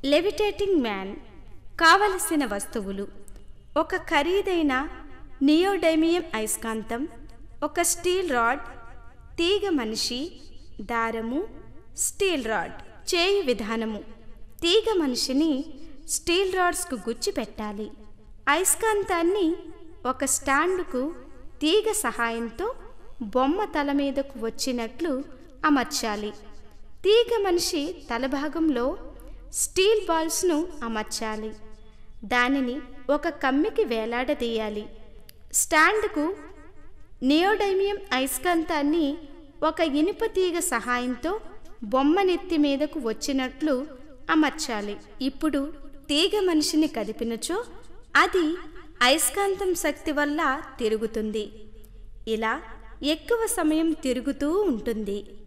levitating man కావలసిన వస్తువులు ఒక ఖరీదైన నియోడైమియం అయస్కాంతం ఒక స్టీల్ రాడ్ తీగ మనిషి దారము స్టీల్ రాడ్ చేయు విధానము తీగ మనిషిని స్టీల్ రాడ్స్కు గుచ్చి పెట్టాలి అయస్కాంతాన్ని ఒక స్టాండుకు తీగ సహాయంతో బొమ్మ తల మీదకు వచ్చినట్లు అమర్చాలి తీగ మనిషి తలభాగంలో స్టీల్ బాల్స్ను అమర్చాలి దానిని ఒక కమ్మికి వేలాడదీయాలి స్టాండ్కు నియోడైమియం అయస్కాంతాన్ని ఒక ఇనుప తీగ సహాయంతో బొమ్మ నెత్తి మీదకు వచ్చినట్లు అమర్చాలి ఇప్పుడు తీగ మనిషిని కదిపినచో అది అయస్కాంతం శక్తి వల్ల తిరుగుతుంది ఇలా ఎక్కువ సమయం తిరుగుతూ ఉంటుంది